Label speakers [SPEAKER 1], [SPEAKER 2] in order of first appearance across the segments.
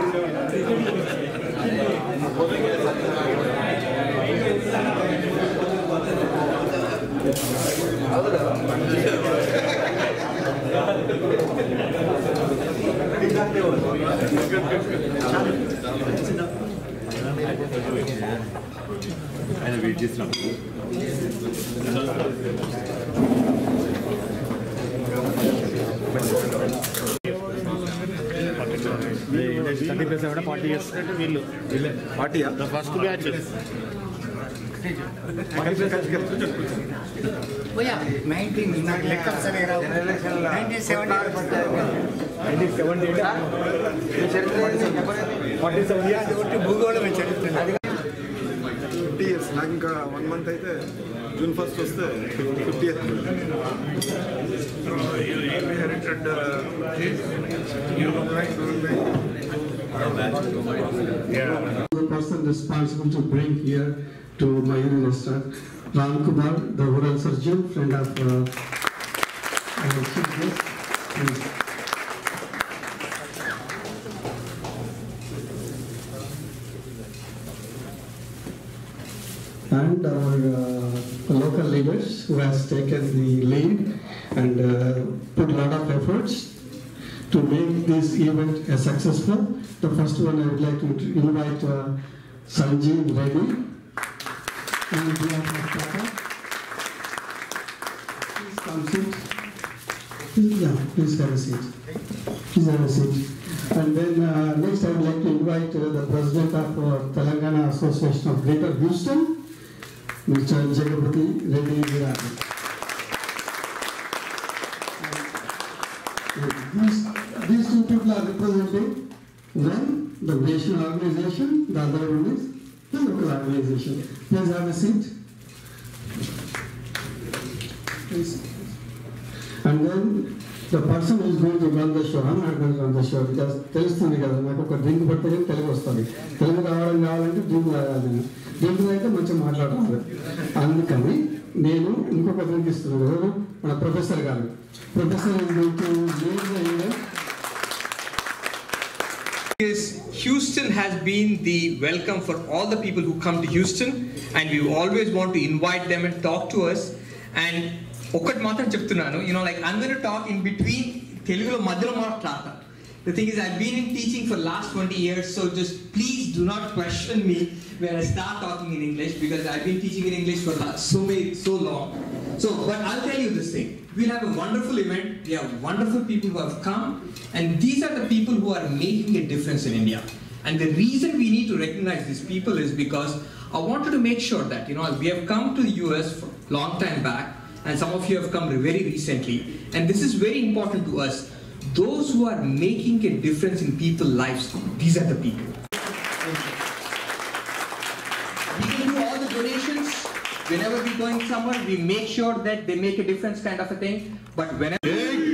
[SPEAKER 1] ఆయన వెయిట్ చేసినప్పుడు thirty plus కూడా ఫార్టీ ఇయర్స్ వీళ్ళు
[SPEAKER 2] పార్టీయా
[SPEAKER 1] ఫస్ట్ బ్యాచ్
[SPEAKER 3] పోయా నైన్టీన్ నాకు లెక్కలు సరిగా రావు nineteen seventy
[SPEAKER 1] forty seven years
[SPEAKER 3] ఒకటి భూగోళం చరిత్ర
[SPEAKER 2] ఫిఫ్టీ ఇయర్స్ నాకు ఇంకా వన్ మంత్ అయితే జూన్ ఫస్ట్ వస్తే fifty years
[SPEAKER 4] the person responsible to bring here to my minister, Ram Kumar, the oral surgeon, friend of uh, uh, chief guest. Please. And our uh, local leaders who has taken the lead and uh, put a lot of efforts to make this event a successful. The first one I would like to invite uh, Sanjeev Reddy. On behalf of Tata. Please come sit. Please, yeah, please have a seat. Please have a seat. And then uh, next I would like to invite uh, the president of uh, Telangana Association of Greater Houston, Mr. Jagapati Reddy Virati. These, these two people are representing one, the national organization, the other one is the local organization. Please have a seat. Please. And then the person who is going to run the show, I'm not going to run the show because తెలుస్తుంది కదా నాకు ఒక drink పడితే కానీ తెలుగు వస్తుంది తెలుగు రావడం కావాలంటే drink తాగాలి నేను డ్రింక్ తాగితే మంచిగా మాట్లాడాలి అందుకని నేను ఇంకొక డ్రింక్ ఇస్తున్నాను ఎవరు మన ప్రొఫెసర్ గారు professor is going to lead the event.
[SPEAKER 5] is Houston has been the welcome for all the people who come to Houston, and we always want to invite them and talk to us. And ఒకటి మాత్రం చెప్తున్నాను you know like I'm going to talk in between తెలుగులో మధ్యలో మాట్లాడతాను The thing is, I've been in teaching for last 20 years, so just please do not question me when I start talking in English because I've been teaching in English for la- so many, so long. So, but I'll tell you this thing: we'll have a wonderful event. We have wonderful people who have come, and these are the people who are making a difference in India. And the reason we need to recognize these people is because I wanted to make sure that you know we have come to the US for long time back, and some of you have come very recently, and this is very important to us. Those who are making a difference in people's lives, these are the people. We can do all the donations. Whenever we're going somewhere, we make sure that they make a difference, kind of a thing. But whenever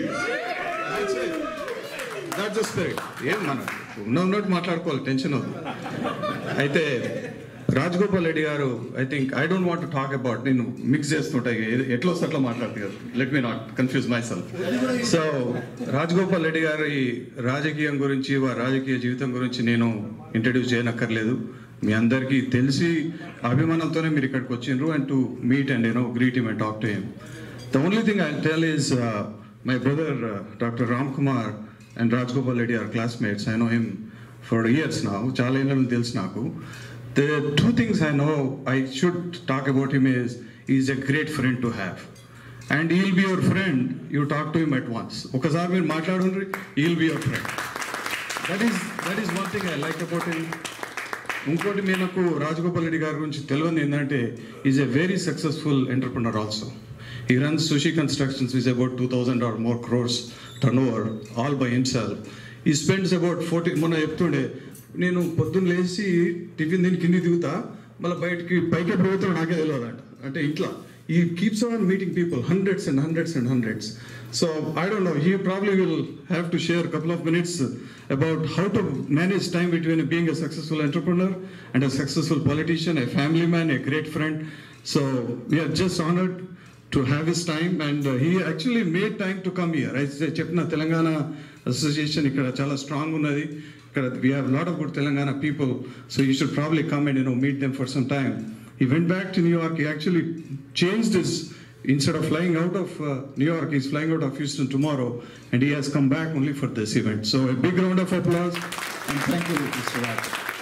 [SPEAKER 2] not just spirit ఏం మన ఉన్న ఉన్నట్టు మాట్లాడుకోవాలి tension అవుతుంది అయితే Rajagopal Reddy garu I think I don't want talk about నేను mix చేస్తుంటాయి ఎట్లా వస్తే అట్లా మాట్లాడుతుంది కదా let me not confuse myself so Rajagopal Reddy గారి రాజకీయం గురించి వారి రాజకీయ జీవితం గురించి నేను ఇంట్రడ్యూస్ చేయనక్కర్లేదు మీ అందరికీ తెలిసి అభిమానంతోనే మీరు ఇక్కడికి వచ్చిండ్రు and to meet and you know greet him and talk to him The only thing I'll tell is uh, my brother, uh, Dr. Ram Kumar and Raj Gopal Reddy are classmates. I know him for years now. చాలా ఏళ్ళ నుంచి తెలుసు నాకు The two things I know I should talk about him is he's a great friend to have. And he'll be your friend, you talk to him at once. ఒకసారి మీరు మాట్లాడుండ్రి he'll be your friend. That is, that is one thing I like about him. ఇంకోటి మీరు నాకు రాజగోపాల్ రెడ్డి గారి గురించి తెలియదు ఏంటంటే is a very successful entrepreneur also he runs Sushee constructions is about two thousand or more crores turnover all by himself he spends about forty మొన్న చెప్తుండే నేను పొద్దున్న లేచి టిఫిన్ దీని కింది దిగుతా మళ్ళీ బయటికి పైకి ఎప్పుడు పోతాడో నాకే తెలియదంట అంటే ఇట్లా he keeps on meeting people hundreds and hundreds and hundreds so I don't know he probably will have to share couple of minutes about how to manage time between being a successful entrepreneur and a successful politician, a family man, a great friend. So we are just honored to have his time and uh, he actually made time to come here. I say చెప్పిన Telangana association ఇక్కడ చాలా strong ఉన్నది we have a lot of good Telangana people, so you should probably come and you know meet them for some time. He went back to New York. He actually changed his instead of flying out of uh, New York, he's flying out of Houston tomorrow, and he has come back only for this event. So a big round of applause and thank you, Mr. Raj.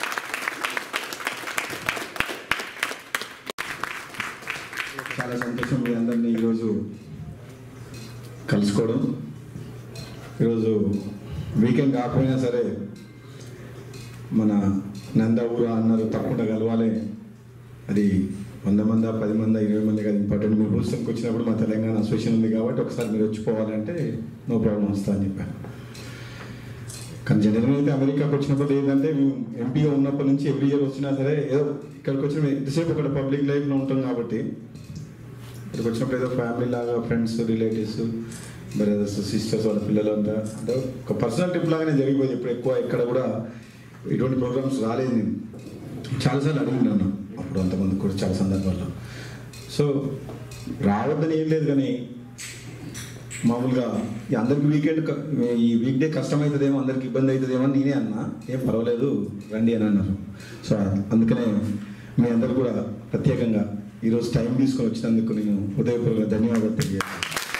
[SPEAKER 6] చాలా సంతోషం మీ అందరినీ ఈరోజు కలుసుకోవడం ఈరోజు weekend కాకపోయినా సరే మన నంద ఊరు అన్నారు తప్పకుండా కలవాలి అది వంద మంది పది మంది ఇరవై మంది కాదు ఇంపార్టెంట్ మీరు హూస్టన్కి వచ్చినప్పుడు మా తెలంగాణ అసోసియేషన్ ఉంది కాబట్టి ఒకసారి మీరు వచ్చిపోవాలంటే నో ప్రాబ్లం వస్తా అని చెప్పాను కానీ జనరల్గా అయితే అమెరికాకి వచ్చినప్పుడు ఏంటంటే మేము ఎంపీగా ఉన్నప్పటి నుంచి ఎవ్రీ ఇయర్ వచ్చినా సరే ఏదో ఇక్కడికి వచ్చిన ఎంతసేపు అక్కడ పబ్లిక్ లైఫ్లో ఉంటాం కాబట్టి ఇక్కడికి వచ్చినప్పుడు ఏదో ఫ్యామిలీ లాగా ఫ్రెండ్స్ రిలేటివ్స్ బ్రదర్స్ సిస్టర్స్ వాళ్ళ పిల్లలు అంతా అంటే ఒక పర్సనల్ ట్రిప్ లాగానే జరిగిపోయింది ఇప్పుడు ఎక్కువ ఇక్కడ కూడా ఇటువంటి ప్రోగ్రామ్స్ రాలేదు నేను చాలాసార్లు అడిగినాను అప్పుడు అంతమంది కూడా చాలా సందర్భాల్లో సో రావద్దని ఏం లేదు కానీ మామూలుగా ఈ అందరికి వీకెండ్ క- ఈ వీక్ డే కష్టమవుతుందేమో అందరికి ఇబ్బంది అవుతుందేమో అని నేనే అన్నా ఏం పర్వాలేదు రండి అని అన్నారు సో అందుకనే మీ అందరు కూడా ప్రత్యేకంగా ఈరోజు టైం తీసుకొని వచ్చినందుకు నేను హృదయపూర్వక ధన్యవాదాలు తెలియజేస్తాను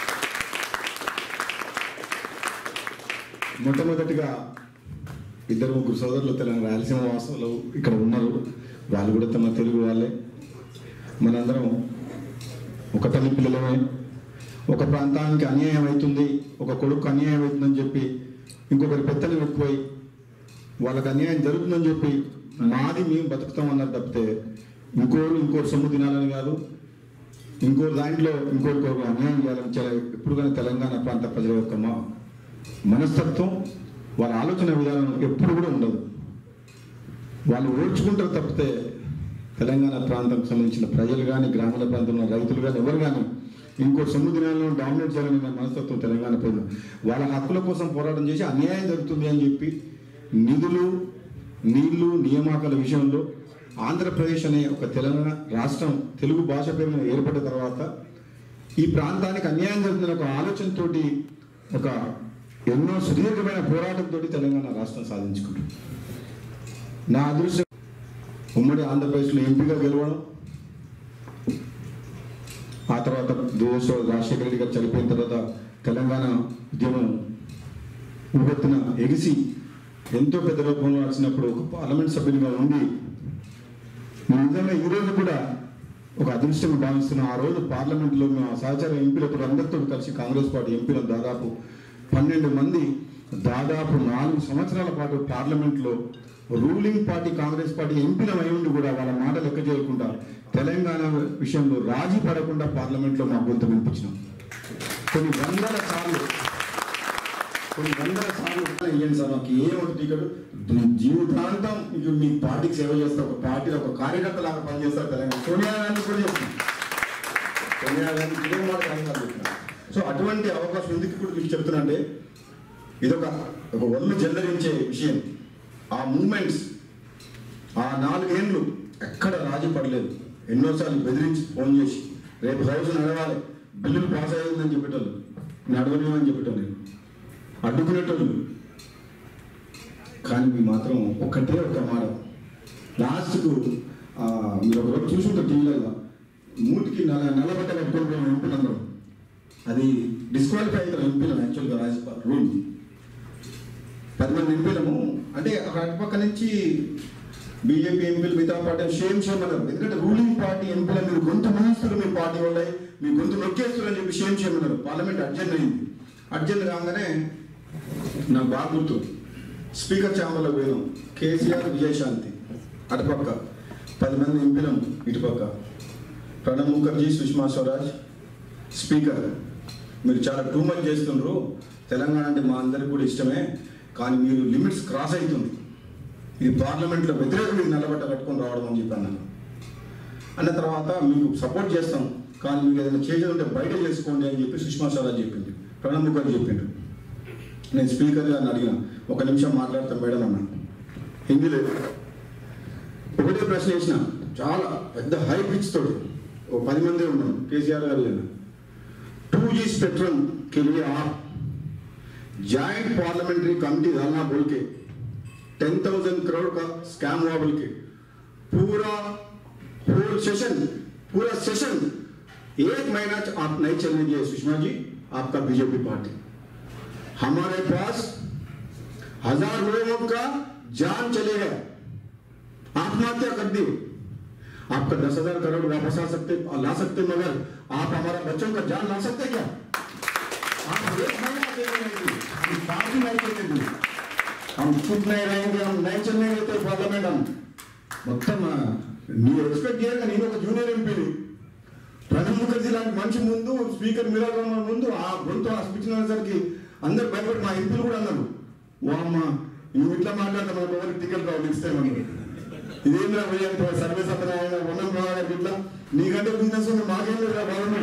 [SPEAKER 6] మొట్టమొదటిగా ఇద్దరు ముగ్గురు సోదరులు తెలంగాణ రాయలసీమ వాసులు ఇక్కడ ఉన్నారు వాళ్ళు కూడా తమ తెలుగు వాళ్ళే మనందరం ఒక తల్లి పిల్లలమే ఒక ప్రాంతానికి అన్యాయం అవుతుంది ఒక కొడుకు అన్యాయం అవుతుందని చెప్పి ఇంకొకరి పెత్తనం ఎక్కువై వాళ్ళకి అన్యాయం జరుగుతుందని చెప్పి మాది మేము బతుకుతాం అన్నది తప్పితే ఇంకోరు ఇంకోరు సొమ్ము తినాలని కాదు ఇంకోరు దాంట్లో ఇంకోటి కోరు అన్యాయం చేయాలని చాలా ఎప్పుడు కానీ తెలంగాణ ప్రాంత ప్రజల యొక్క మా- మనస్తత్వం వాళ్ళ ఆలోచన విధానం ఎప్పుడు కూడా ఉండదు వాళ్ళు ఓర్చుకుంటారు తప్పితే తెలంగాణ ప్రాంతంకి సంబంధించిన ప్రజలు కానీ గ్రామీణ ప్రాంతంలో రైతులు కానీ ఎవరు కానీ ఇంకో సొమ్ము దినాలను డామినేట్ చేయాలని నా మనస్తత్వం తెలంగాణ ప్రజలు వాళ్ళ హక్కుల కోసం పోరాటం చేసి అన్యాయం జరుగుతుంది అని చెప్పి నిధులు నీళ్లు నియామకాల విషయంలో ఆంధ్రప్రదేశ్ అనే ఒక తెలంగాణ రాష్ట్రం తెలుగు భాష పేరు మీద ఏర్పడిన తర్వాత ఈ ప్రాంతానికి అన్యాయం జరుగుతున్న ఒక ఆలోచనతోటి ఒక ఎన్నో సుదీర్ఘమైన పోరాటంతో తెలంగాణ రాష్ట్రం సాధించుకుంటుంది నా అదృష్టం ఉమ్మడి ఆంధ్రప్రదేశ్లో ఎంపీగా గెలవడం ఆ తర్వాత దురదృష్టం రాజశేఖర రెడ్డి గారు చనిపోయిన తర్వాత తెలంగాణ ఉద్యమం ఉవ్వెత్తున ఎగిసి ఎంతో పెద్ద రూపంలో నడిచినప్పుడు ఒక పార్లమెంట్ సభ్యునిగా ఉండి నేను నిజంగా ఈ రోజు కూడా ఒక అదృష్టంగా భావిస్తున్నా ఆ రోజు పార్లమెంట్లో మా సహచార ఎంపీలతో అందరితో కలిసి కాంగ్రెస్ పార్టీ ఎంపీలు దాదాపు పన్నెండు మంది దాదాపు నాలుగు సంవత్సరాల పాటు పార్లమెంట్లో రూలింగ్ పార్టీ కాంగ్రెస్ పార్టీ ఎంపీల అయి ఉండి కూడా వాళ్ళ మాట లెక్క చేయకుండా తెలంగాణ విషయంలో రాజీ పడకుండా పార్లమెంట్లో మా గొంతు వినిపించినాం కొన్ని వందల సార్లు కొన్ని వందల సార్లు ఇవ్వండి సార్ నాకు ఏ ఒక టికెట్ జీవితాంతం ఇక మీ పార్టీకి సేవ చేస్తా ఒక పార్టీలో ఒక కార్యకర్త లాగా పనిచేస్తారు తెలంగాణ సోనియా గాంధీ కూడా చేస్తున్నాం సోనియా గాంధీ ఇదే మాట కాదు చెప్తున్నా. సో అటువంటి అవకాశం ఎందుకు ఇప్పుడు మీకు చెప్తున్నా అంటే ఇదొక ఒక ఒళ్ళు జల్లరించే విషయం ఆ మూమెంట్స్ ఆ నాలుగేండ్లు ఎక్కడ రాజీ పడలేదు ఎన్నోసార్లు బెదిరించి ఫోన్ చేసి రేపు హౌస్ నడవాలి బిల్లులు పాస్ అయ్యిందని చెప్పేటోళ్ళు నడవలేమని చెప్పేటోళ్ళు నేను అడ్డుకునేటోళ్ళు కానీ మీ మాత్రం ఒక్కటే ఒక మాట లాస్ట్కు ఆ, మీరు ఒక రోజు చూసుంటారు టీవీలలో మూటికి నల నల్లబట్ట కట్టుకుంటున్నాం ఎంపీలందరం అది డిస్క్వాలిఫై అవుతారు ఎంపీలను యాక్చువల్గా రాజ్యసభ రూల్ పది మంది ఎంపీలము అంటే అక్కడ అటుపక్క నుంచి బీజేపీ ఎంపీలు మిగతా పార్టీ షేమ్ షేమ్ అన్నారు ఎందుకంటే రూలింగ్ పార్టీ ఎంపీల మీరు గొంతు మూయిస్తారు మీ పార్టీ వల్ల మీ గొంతు నొక్కేస్తారు అని చెప్పి షేమ్ షేమ్ అన్నారు పార్లమెంట్ అర్జెంట్ అయింది అర్జెంట్ కాగానే నాకు బాగా గుర్తు స్పీకర్ ఛాంబర్లో పోయినాం కేసీఆర్ విజయశాంతి అటుపక్క పది మంది ఎంపీలం ఇటుపక్క ప్రణబ్ ముఖర్జీ సుష్మా స్వరాజ్ స్పీకర్ మీరు చాలా టూ మచ్ చేస్తుండ్రు తెలంగాణ అంటే మా అందరికి కూడా ఇష్టమే కానీ మీరు లిమిట్స్ క్రాస్ అవుతుంది ఇది పార్లమెంట్లో వ్యతిరేక మీరు నిలబట్ట కట్టుకొని రావడం అని చెప్పాను నేను అన్న తర్వాత మీకు సపోర్ట్ చేస్తాం కానీ మీకు ఏదైనా చేసేది ఉంటే బయట చేసుకోండి అని చెప్పి సుష్మా స్వరాజ్ చెప్పింది ప్రణబ్ ముఖర్జీ చెప్పిండు నేను స్పీకర్ గారిని అడిగిన ఒక నిమిషం మాట్లాడతాం మేడం అన్నా హిందీలో ఒకటే ప్రశ్న వేసిన చాలా పెద్ద హై పిచ్ తోటి ఓ పది మంది ఉన్నాం కేసీఆర్ గారు నేను टू जी स्पेक्ट्रम के लिए आप जॉइंट पार्लियामेंट्री कमिटी डालना बोल के टेन थाउजेंड करोड़ का स्कैम हुआ बोल के पूरा होल सेशन पूरा सेशन एक महीना आप नहीं चलने दिए सुषमा जी आपका बीजेपी पार्टी हमारे पास हजार लोगों का जान चले गए आत्महत्या कर दी आपका दस हजार करोड़ वापस आ सकते ला सकते मगर आप हमारा बच्चों का जान ला सकते क्या आप एक महीना देंगे नहीं हम पार्टी नहीं चलेंगे हम चुप नहीं रहेंगे हम नहीं चलने देते पार्लियामेंट हम మొత్తం నువ్వు ఎక్స్పెక్ట్ చేయక నేను ఒక జూనియర్ ఎంపీని ప్రణబ్ ముఖర్జీ లాంటి మనిషి ముందు స్పీకర్ మీరా రహమాన్ ముందు ఆ గొంతు ఆ స్పీచ్ అనేసరికి అందరు భయపడి మా ఎంపీలు కూడా అన్నారు ఓ అమ్మ నువ్వు ఇట్లా మాట్లాడతా మనకు ఎవరికి టికెట్ రావు నెక్స్ట్ టైం అన్నారు ఇదేంద్రా పోయి సర్వీస్ అతను ఆయన ఉన్నం రావాలి ఇట్లా నీకంటే బిజినెస్ ఉంది మాకేం లేదు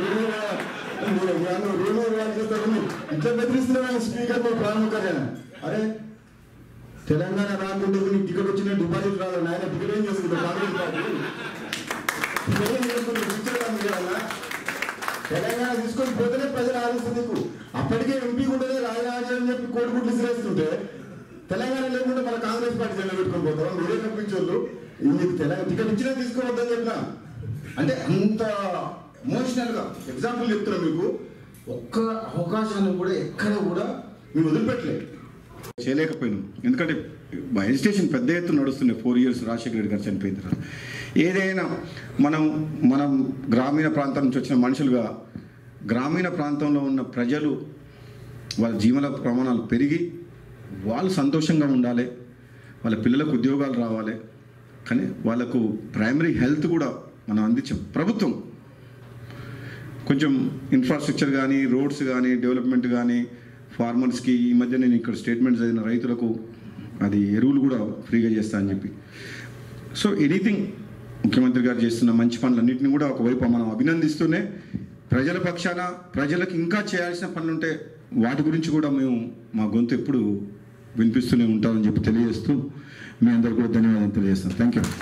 [SPEAKER 6] ఇట్లా బెదిరిస్తున్నావు స్పీకర్ ప్రణబ్ ముఖర్జీ అరే తెలంగాణ రాకుండా నీకు టికెట్ వచ్చిన డిపాజిట్ రాదు నాయన టికెట్ ఏం చేసుకుంటావు కాంగ్రెస్ పార్టీ టికెట్ ఏం చేసుకుంటావు పిక్చర్ చేయాలా తెలంగాణ తీసుకొని పోతేనే ప్రజలు ఆలోచిస్తుంది నీకు అప్పటికే ఎంపీ ఉంటేనే రాజరాజు అని చెప్పి కోడిగుడ్లు విసిరేస్తుంటే తెలంగాణ లేకుండా మన కాంగ్రెస్ పార్టీ జెండా పెట్టుకొని పోతాం మీరే కనిపించోళ్ళు నీకు తెలంగాణ టికెట్ ఇచ్చినా తీసుకోవద్దని చెప్పిన అంటే అంత ఎమోషనల్ గా ఎగ్జాంపుల్ చెప్తున్నా మీకు ఒక్క అవకాశాన్ని కూడా ఎక్కడ కూడా మేము వదిలిపెట్టలేదు చేయలేకపోయినాం ఎందుకంటే మా ఎడ్యుకేషన్ పెద్ద ఎత్తున నడుస్తున్నాయి ఫోర్ ఇయర్స్ రాజశేఖర రెడ్డి గారు చనిపోయిన తర్వాత ఏదైనా మనం మనం గ్రామీణ ప్రాంతం నుంచి వచ్చిన మనుషులుగా గ్రామీణ ప్రాంతంలో ఉన్న ప్రజలు వాళ్ళ జీవన ప్రమాణాలు పెరిగి వాళ్ళు సంతోషంగా ఉండాలి వాళ్ళ పిల్లలకు ఉద్యోగాలు రావాలి కానీ వాళ్ళకు ప్రైమరీ హెల్త్ కూడా మనం అందించాం ప్రభుత్వం కొంచెం ఇన్ఫ్రాస్ట్రక్చర్ కానీ రోడ్స్ కానీ డెవలప్మెంట్ కానీ ఫార్మర్స్కి ఈ మధ్య నేను ఇక్కడ స్టేట్మెంట్ చదివిన రైతులకు అది ఎరువులు కూడా ఫ్రీగా చేస్తా అని చెప్పి సో ఎనీథింగ్ ముఖ్యమంత్రి గారు చేస్తున్న మంచి పనులన్నింటినీ కూడా ఒకవైపు మనం అభినందిస్తూనే ప్రజల పక్షాన ప్రజలకు ఇంకా చేయాల్సిన పనులు ఉంటే వాటి గురించి కూడా మేము మా గొంతు ఎప్పుడు వినిపిస్తూనే ఉంటామని చెప్పి తెలియజేస్తూ మీ అందరికీ కూడా ధన్యవాదాలు తెలియజేస్తాను thank you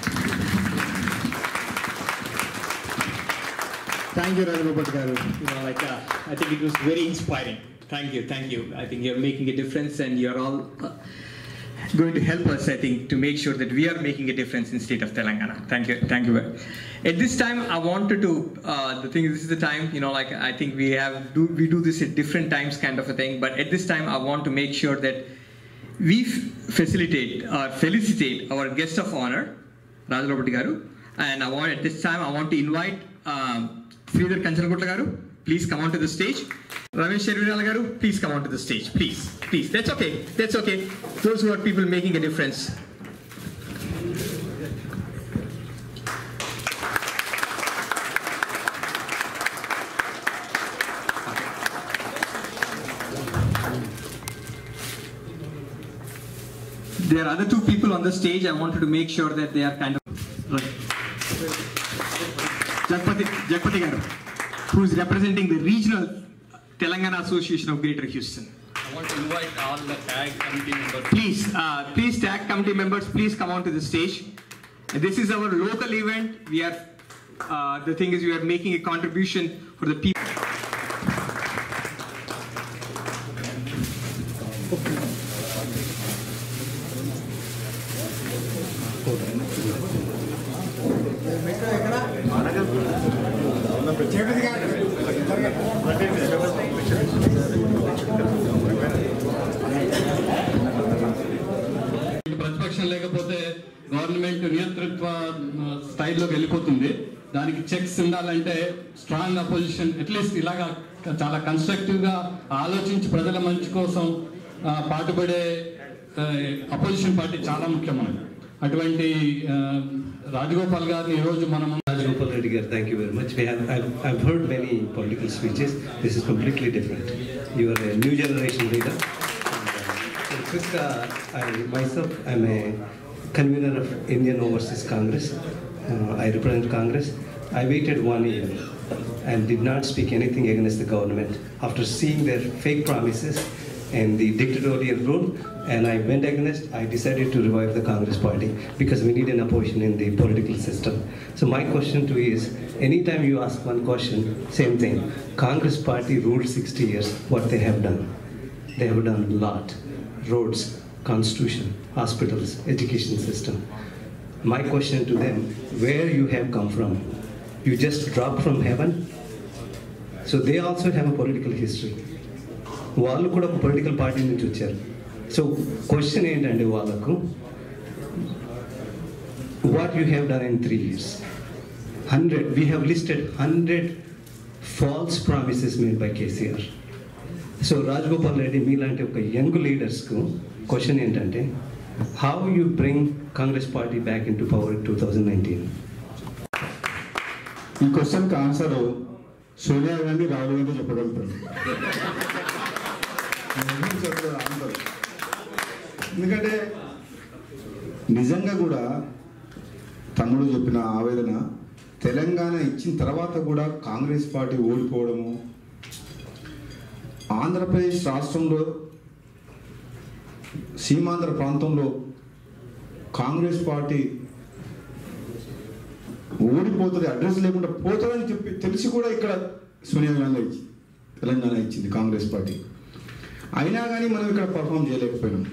[SPEAKER 1] Thank you, Rajagopal garu. You know, like uh, I think it was very inspiring. Thank you, thank you. I think you're making a difference, and you're all uh, going to help us. I think to make sure that we are making a difference in state of Telangana. Thank you, thank you. At this time, I wanted to. Uh, the thing is, this is the time. You know, like I think we have do we do this at different times, kind of a thing. But at this time, I want to make sure that we f- facilitate or felicitate our guest of honor, Rajagopal garu. And I want at this time, I want to invite. Um, Sridhar Kanchanagutla garu, please come onto the stage. Ramesh Shervirala garu, please come onto the stage. Please, please. That's okay. That's okay. Those who are people making a difference. There are other two people on the stage. I wanted to make sure that they are kind of. Right. Jagpati, Jagpati Garu, who is representing the regional Telangana Association of Greater Houston.
[SPEAKER 7] I want to invite all the tag committee members.
[SPEAKER 1] Please, uh, please tag committee members, please come onto the stage. And this is our local event. We are, uh, the thing is we are making a contribution for the people.
[SPEAKER 3] చేపతి గారు
[SPEAKER 7] ప్రతిపక్షం లేకపోతే government నియంతృత్వ ఆ, స్థాయిలోకి వెళ్ళిపోతుంది దానికి checks ఉండాలంటే స్ట్రాంగ్ అపోజిషన్ అట్లీస్ట్ ఇలాగా చాలా కన్స్ట్రక్టివ్ గా ఆలోచించి ప్రజల మంచి కోసం ఆ, పాటుపడే అపోజిషన్ పార్టీ చాలా ముఖ్యం మనకి అటువంటి ఆ, రాజగోపాల్ గారిని ఈరోజు మనం
[SPEAKER 8] Rajagopal Reddy garu, thank you very much. We have, I've, I've heard many political speeches. This is completely different. You are a new generation leader. And, uh, so Krista, I myself am a convener of Indian Overseas Congress. Uh, I represent Congress. I waited one year and did not speak anything against the government after seeing their fake promises and the dictatorial rule and I went against, I decided to revive the Congress party because we need an opposition in the political system. So my question to you is, anytime you ask one question, same thing. Congress party ruled 60 years, what they have done? They have done a lot. Roads, constitution, hospitals, education system. My question to them, where you have come from? You just dropped from heaven? So they also have a political history. వాళ్ళు కూడా ఒక political party నుంచి వచ్చారు so question ఏంటంటే వాళ్ళకు what you have done in three years hundred we have listed hundred false promises made by KCR so Rajagopal Reddy మీలాంటి ఒక young లీడర్స్కు క్వశ్చన్ ఏంటంటే how you bring Congress party back into power two thousand nineteen
[SPEAKER 6] ఈ క్వశ్చన్కి answer Sonia Gandhi Rahul Gandhi చెప్పగలుగుతారు నేను చెప్పలేదు answer ఎందుకంటే నిజంగా కూడా తమ్ముడు చెప్పిన ఆవేదన తెలంగాణ ఇచ్చిన తర్వాత కూడా కాంగ్రెస్ పార్టీ ఓడిపోవడము ఆంధ్రప్రదేశ్ రాష్ట్రంలో సీమాంధ్ర ప్రాంతంలో కాంగ్రెస్ పార్టీ ఓడిపోతుంది అడ్రస్ లేకుండా పోతుందని చెప్పి తెలిసి కూడా ఇక్కడ సోనియా గాంధీ ఇచ్చి తెలంగాణ ఇచ్చింది కాంగ్రెస్ పార్టీ అయినా కానీ మనం ఇక్కడ పర్ఫామ్ చేయలేకపోయినాం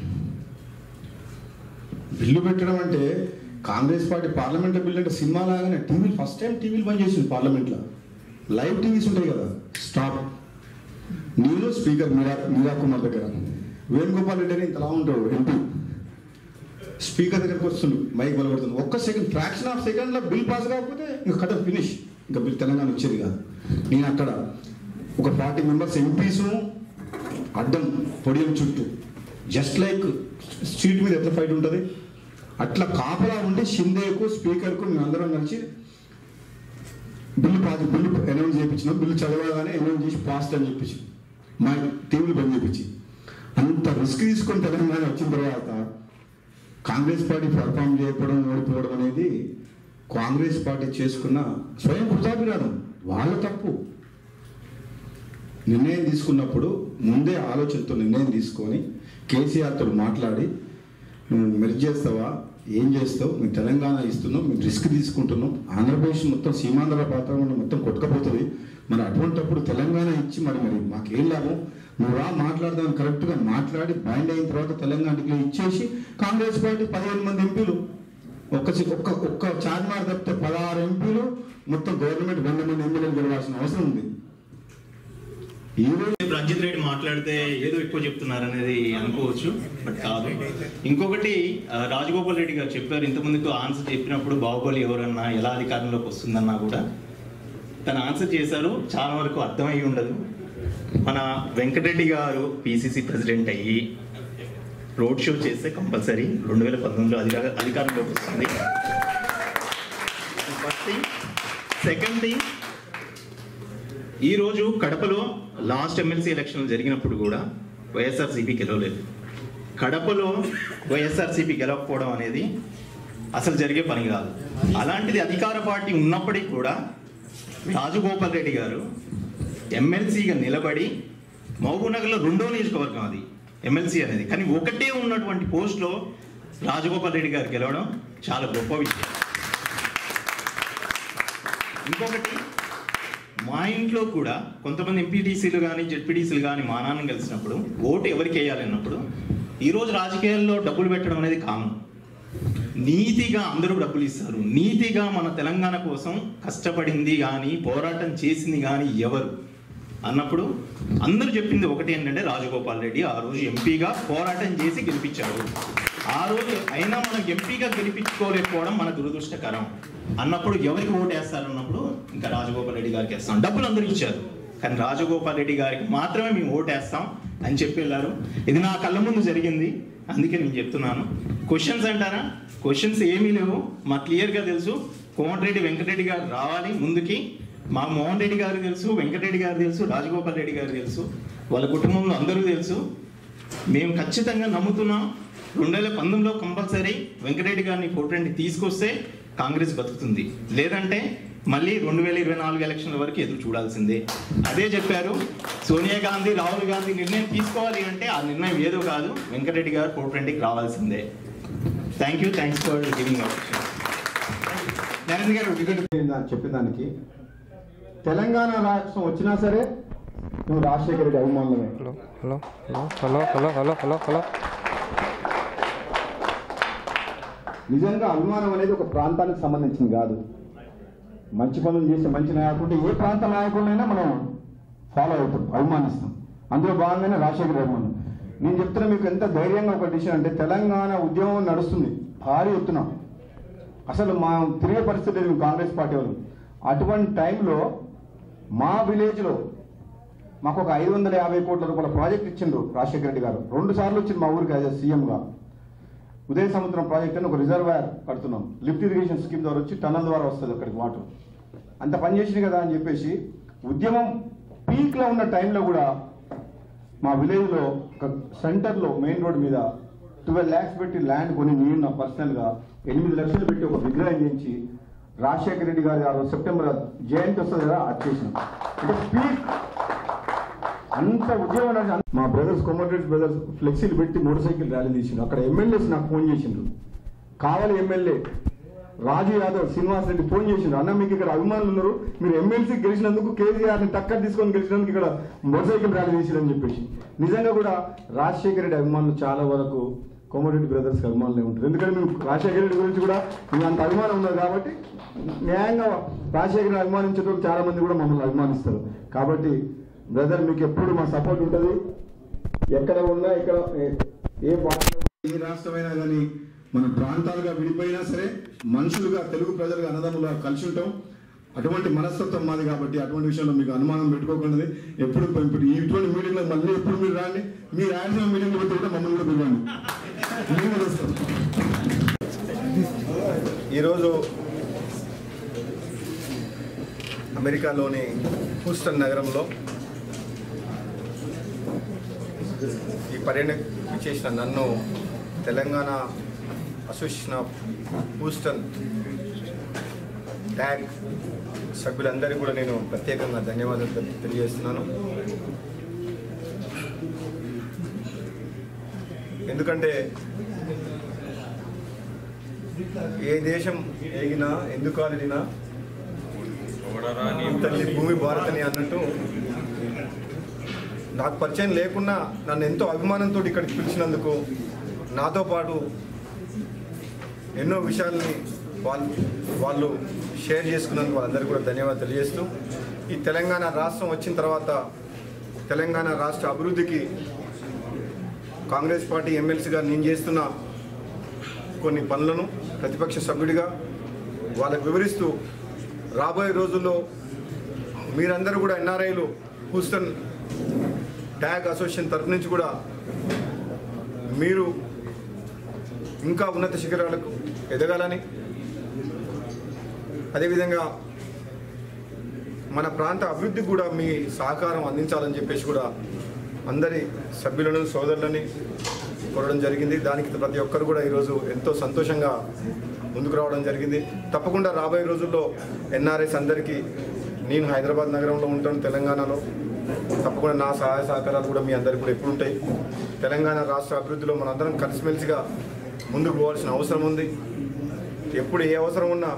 [SPEAKER 6] బిల్లు పెట్టడం అంటే కాంగ్రెస్ పార్టీ పార్లమెంట్లో బిల్లు అంటే సినిమా లాగానే టీవీలు ఫస్ట్ టైం టీవీలు బంద్ చేసింది పార్లమెంట్లో లైవ్ టీవీస్ ఉంటాయి కదా స్టాప్ నేను స్పీకర్ మీరా మీరా కుమార్ దగ్గర వేణుగోపాల్ రెడ్డి అని ఇంతలా ఉంటాడు ఎంపీ స్పీకర్ దగ్గరకు వస్తుంది మైక్ బలపడుతుంది ఒక్క సెకండ్ ఫ్రాక్షన్ ఆఫ్ సెకండ్లో బిల్ పాస్ కాకపోతే ఇంకా కథ ఫినిష్ ఇంకా బిల్ తెలంగాణ వచ్చేది కాదు నేను అక్కడ ఒక ఫార్టీ మెంబర్స్ ఎంపీసు అడ్డం పొడియం చుట్టూ జస్ట్ లైక్ స్ట్రీట్ మీద ఎట్లా ఫైట్ ఉంటుంది అట్లా కాపలా ఉండి షిందేకు స్పీకర్కు మేము అందరం కలిసి బిల్లు పాస్ బిల్లు అనౌన్స్ చేయించినాం బిల్లు చదవగానే అనౌన్స్ చేసి పాస్ట్ అని చెప్పించి మా టీవీలు బంద్ చేయించి అంత రిస్క్ తీసుకొని తెలంగాణ వచ్చిన తర్వాత కాంగ్రెస్ పార్టీ పర్ఫామ్ చేయకపోవడం ఓడిపోవడం అనేది కాంగ్రెస్ పార్టీ చేసుకున్న స్వయం కృతాభిరాధం వాళ్ళ తప్పు నిర్ణయం తీసుకున్నప్పుడు ముందే ఆలోచనతో నిర్ణయం తీసుకొని కేసీఆర్తో మాట్లాడి నువ్వు మెర్జ్ చేస్తావా ఏం చేస్తావు మేము తెలంగాణ ఇస్తున్నాం మేము రిస్క్ తీసుకుంటున్నాం ఆంధ్రప్రదేశ్ మొత్తం సీమాంధ్ర వాతావరణం మొత్తం కొట్టుకపోతుంది మరి అటువంటప్పుడు తెలంగాణ ఇచ్చి మరి మరి మాకేం లాభం నువ్వు రా మాట్లాడదాం కరెక్ట్గా మాట్లాడి బైండ్ అయిన తర్వాత తెలంగాణకి ఇచ్చేసి కాంగ్రెస్ పార్టీ పదిహేను మంది ఎంపీలు ఒక్క సి- ఒక్క ఒక్క చార్మార్ తప్పితే పదహారు ఎంపీలు మొత్తం గవర్నమెంట్ వంద మంది ఎమ్మెల్యేలు గెలవాల్సిన అవసరం ఉంది ఈ రోజు
[SPEAKER 9] రంజిత్ రెడ్డి మాట్లాడితే ఏదో ఎక్కువ చెప్తున్నారు అనేది అనుకోవచ్చు బట్ కాదు ఇంకొకటి ఆ, రాజగోపాల్ రెడ్డి గారు చెప్పారు ఇంతకుముందుకు ఆన్సర్ చెప్పినప్పుడు బాహుబలి ఎవరన్నా ఎలా అధికారంలోకి వస్తుందన్నా కూడా తను ఆన్సర్ చేశారు చాలా వరకు అర్థమై ఉండదు మన వెంకటరెడ్డి గారు పిసిసి ప్రెసిడెంట్ అయ్యి రోడ్ షో చేస్తే కంపల్సరీ రెండు వేల పంతొమ్మిదిలో అధికార అధికారంలోకి వస్తుంది ఫస్ట్ థింగ్ సెకండ్ థింగ్ ఈరోజు కడపలో లాస్ట్ ఎమ్మెల్సీ ఎలక్షన్ జరిగినప్పుడు కూడా వైఎస్ఆర్సీపీ గెలవలేదు కడపలో వైఎస్ఆర్సీపీ గెలవకపోవడం అనేది అసలు జరిగే పని కాదు అలాంటిది అధికార పార్టీ ఉన్నప్పటికీ కూడా రాజగోపాల్ రెడ్డి గారు ఎమ్మెల్సీగా నిలబడి మహబూబ్నగర్లో రెండో నియోజకవర్గం అది ఎమ్మెల్సీ అనేది కానీ ఒకటే ఉన్నటువంటి పోస్ట్లో రాజగోపాల్ రెడ్డి గారు గెలవడం చాలా గొప్ప విషయం ఇంకొకటి మా ఇంట్లో కూడా కొంతమంది ఎంపీటీసీలు కానీ జెడ్పీటీసీలు కానీ మా నాన్న కలిసినప్పుడు ఓటు ఎవరికి వేయాలన్నప్పుడు ఈరోజు రాజకీయాల్లో డబ్బులు పెట్టడం అనేది కామన్ నీతిగా అందరూ డబ్బులు ఇస్తారు నీతిగా మన తెలంగాణ కోసం కష్టపడింది కానీ పోరాటం చేసింది కానీ ఎవరు అన్నప్పుడు అందరూ చెప్పింది ఒకటి ఏంటంటే రాజగోపాల్ రెడ్డి ఆ రోజు ఎంపీగా పోరాటం చేసి గెలిపించాడు ఆ రోజు అయినా మనం ఎంపీగా గెలిపించుకోలేకపోవడం మన దురదృష్టకరం అన్నప్పుడు ఎవరికి ఓటు వేస్తారు అన్నప్పుడు ఇంకా రాజగోపాల్ రెడ్డి గారికి వేస్తాం డబ్బులు అందరూ ఇచ్చారు కానీ రాజగోపాల్ రెడ్డి గారికి మాత్రమే మేము ఓటు వేస్తాం అని చెప్పి వెళ్ళారు ఇది నా కళ్ళ ముందు జరిగింది అందుకే నేను చెప్తున్నాను క్వశ్చన్స్ అంటారా క్వశ్చన్స్ ఏమీ లేవు మాకు క్లియర్గా తెలుసు కోమటిరెడ్డి వెంకటరెడ్డి గారు రావాలి ముందుకి మా మోహన్ రెడ్డి గారు తెలుసు వెంకటరెడ్డి గారు తెలుసు రాజగోపాల్ రెడ్డి గారు తెలుసు వాళ్ళ కుటుంబంలో అందరూ తెలుసు మేము ఖచ్చితంగా నమ్ముతున్నాం రెండు వేల పంతొమ్మిదిలో కంపల్సరీ వెంకటరెడ్డి గారిని కోటరెడ్డి తీసుకొస్తే కాంగ్రెస్ బతుకుతుంది లేదంటే మళ్ళీ రెండు వేల ఇరవై నాలుగు ఎలక్షన్ల వరకు ఎదురు చూడాల్సిందే అదే చెప్పారు సోనియా గాంధీ రాహుల్ గాంధీ నిర్ణయం తీసుకోవాలి అంటే ఆ నిర్ణయం ఏదో కాదు వెంకటరెడ్డి గారు కోటరెడ్డికి రావాల్సిందే thank you thanks for giving opportunity
[SPEAKER 6] Narendra garu వికట చెప్పిన దానికి తెలంగాణ రాష్ట్రం వచ్చినా సరే నువ్వు రాజశేఖర రెడ్డి అభిమానులమే
[SPEAKER 10] hello hello hello hello hello hello hello
[SPEAKER 6] నిజంగా అభిమానం అనేది ఒక ప్రాంతానికి సంబంధించింది కాదు మంచి పనులు చేసే మంచి నాయకుడు ఏ ప్రాంత నాయకుడినైనా మనం ఫాలో అవుతాం అభిమానిస్తాం అందులో భాగంగానే రాజశేఖర అభిమానం నేను చెప్తున్నా మీకు ఎంత ధైర్యంగా ఒక డిసిషన్ అంటే తెలంగాణ ఉద్యమం నడుస్తుంది భారీ ఎత్తున అసలు మా తిరిగే పరిస్థితి లేదు కాంగ్రెస్ పార్టీ వాళ్ళు అటువంటి టైంలో మా విలేజ్లో మాకు ఒక ఐదు వందల యాభై కోట్ల రూపాయల ప్రాజెక్ట్ ఇచ్చిండ్రు రాజశేఖర రెడ్డి గారు రెండు సార్లు వచ్చింది మా ఊరికి యాజ్ సీఎంగా ఉదయ సముద్రం ప్రాజెక్ట్ అని ఒక రిజర్వాయర్ కడుతున్నాం లిఫ్ట్ ఇరిగేషన్ స్కీమ్ ద్వారా వచ్చి టన్నల్ ద్వారా వస్తుంది అక్కడికి వాటర్ అంత పని చేసింది కదా అని చెప్పేసి ఉద్యమం పీక్లో ఉన్న టైంలో కూడా మా విలేజ్లో ఒక సెంటర్లో మెయిన్ రోడ్ మీద ట్వెల్వ్ ల్యాక్స్ పెట్టి ల్యాండ్ కొని నేను నా పర్సనల్గా ఎనిమిది లక్షలు పెట్టి ఒక విగ్రహం చేయించి రాజశేఖర రెడ్డి గారి ఆ రోజు సెప్టెంబర్ జయంతి వస్తుంది కదా అది చేసినాం అంటే పీక్ అంత ఉద్యోగం నడిచి- మా బ్రదర్స్ కోమటిరెడ్డి బ్రదర్స్ ఫ్లెక్సీలు పెట్టి మోటార్ సైకిల్ ర్యాలీ తీసిండు అక్కడ ఎమ్మెల్యేస్ నాకు ఫోన్ చేసిండ్రు కావాలి ఎమ్మెల్యే రాజు యాదవ్ శ్రీనివాస్ రెడ్డి ఫోన్ చేసిండు అన్న మీకు ఇక్కడ అభిమానులు ఉన్నారు మీరు ఎమ్మెల్సీ గెలిచినందుకు కేసీఆర్ని టక్కర్ తీసుకొని గెలిచినందుకు ఇక్కడ మోటార్ సైకిల్ ర్యాలీ తీసిరని చెప్పేసి నిజంగా కూడా రాజశేఖర రెడ్డి అభిమానులు చాలా వరకు కోమటిరెడ్డి బ్రదర్స్ అభిమానులే ఉంటారు ఎందుకంటే మేము రాజశేఖర రెడ్డి గురించి కూడా మీకు అంత అభిమానం ఉన్నది కాబట్టి న్యాయంగా రాజశేఖర రెడ్డి అభిమానించేటప్పుడు చాలా మంది కూడా మమ్మల్ని అభిమానిస్తారు కాబట్టి బ్రదర్ మీకు ఎప్పుడు మా సపోర్ట్ ఉంటుంది ఎక్కడ ఉన్నా ఇక్కడ ఏ- ఏ పార్టీలో
[SPEAKER 10] ఏ రాష్ట్రమైనా కానీ మన ప్రాంతాలుగా విడిపోయినా సరే మనుషులుగా తెలుగు ప్రజలుగా అన్నదమ్ములుగా కలిసి ఉంటాం అటువంటి మనస్తత్వం మాది కాబట్టి అటువంటి విషయంలో మీకు అనుమానం పెట్టుకోకుండా ఎప్పుడు ఇప్పుడు ఇటువంటి మీటింగ్లో మళ్ళీ ఎప్పుడు మీరు రాండి మీరు రాయాల్సిన మీటింగ్లో పెట్టి కూడా మమ్మల్ని కూడా పిలవండి మేము కూడా వస్తాం.
[SPEAKER 6] ఈరోజు అమెరికాలోని హూస్టన్ నగరంలో ఈ పర్యటన చేసిన నన్ను Telangana association of Houston TAG సభ్యులందరికీ కూడా నేను ప్రత్యేకంగా ధన్యవాదాలు తె- తెలియజేస్తున్నాను ఎందుకంటే ఏ దేశం ఏగినా ఎందుకు ఆడినా తల్లి భూమి భారతని అన్నట్టు నాకు పరిచయం లేకున్నా నన్ను ఎంతో అభిమానంతో ఇక్కడికి పిలిచినందుకు నాతో పాటు ఎన్నో విషయాల్ని వాళ్ళు వాళ్ళు షేర్ చేసుకున్నందుకు వాళ్ళందరికీ కూడా ధన్యవాదాలు తెలియజేస్తూ ఈ తెలంగాణ రాష్ట్రం వచ్చిన తర్వాత తెలంగాణ రాష్ట్ర అభివృద్ధికి కాంగ్రెస్ పార్టీ ఎమ్మెల్సీగా నేను చేస్తున్న కొన్ని పనులను ప్రతిపక్ష సభ్యుడిగా వాళ్ళకు వివరిస్తూ రాబోయే రోజుల్లో మీరందరూ కూడా ఎన్ఆర్ఐలు హూస్టన్ ట్యాగ్ అసోసియేషన్ తరఫు నుంచి కూడా మీరు ఇంకా ఉన్నత శిఖరాలకు ఎదగాలని అదేవిధంగా మన ప్రాంత అభివృద్ధికి కూడా మీ సహకారం అందించాలని చెప్పేసి కూడా అందరి సభ్యులను సోదరులని కోరడం జరిగింది దానికి ప్రతి ఒక్కరు కూడా ఈరోజు ఎంతో సంతోషంగా ముందుకు రావడం జరిగింది తప్పకుండా రాబోయే రోజుల్లో ఎన్ఆర్ఎస్ అందరికీ నేను హైదరాబాద్ నగరంలో ఉంటాను తెలంగాణలో తప్పకుండా నా సహాయ సహకారాలు కూడా మీ అందరికీ కూడా ఎప్పుడు ఉంటాయి తెలంగాణ రాష్ట్ర అభివృద్ధిలో మనందరం కలిసిమెలిసిగా ముందుకు పోవాల్సిన అవసరం ఉంది ఎప్పుడు ఏ అవసరం ఉన్నా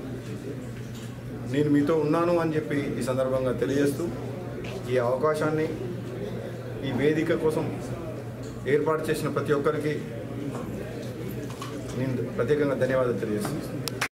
[SPEAKER 6] నేను మీతో ఉన్నాను అని చెప్పి ఈ సందర్భంగా తెలియజేస్తూ ఈ అవకాశాన్ని ఈ వేదిక కోసం ఏర్పాటు చేసిన ప్రతి ఒక్కరికి నేను ప్రత్యేకంగా ధన్యవాదాలు తెలియజేస్తున్నాను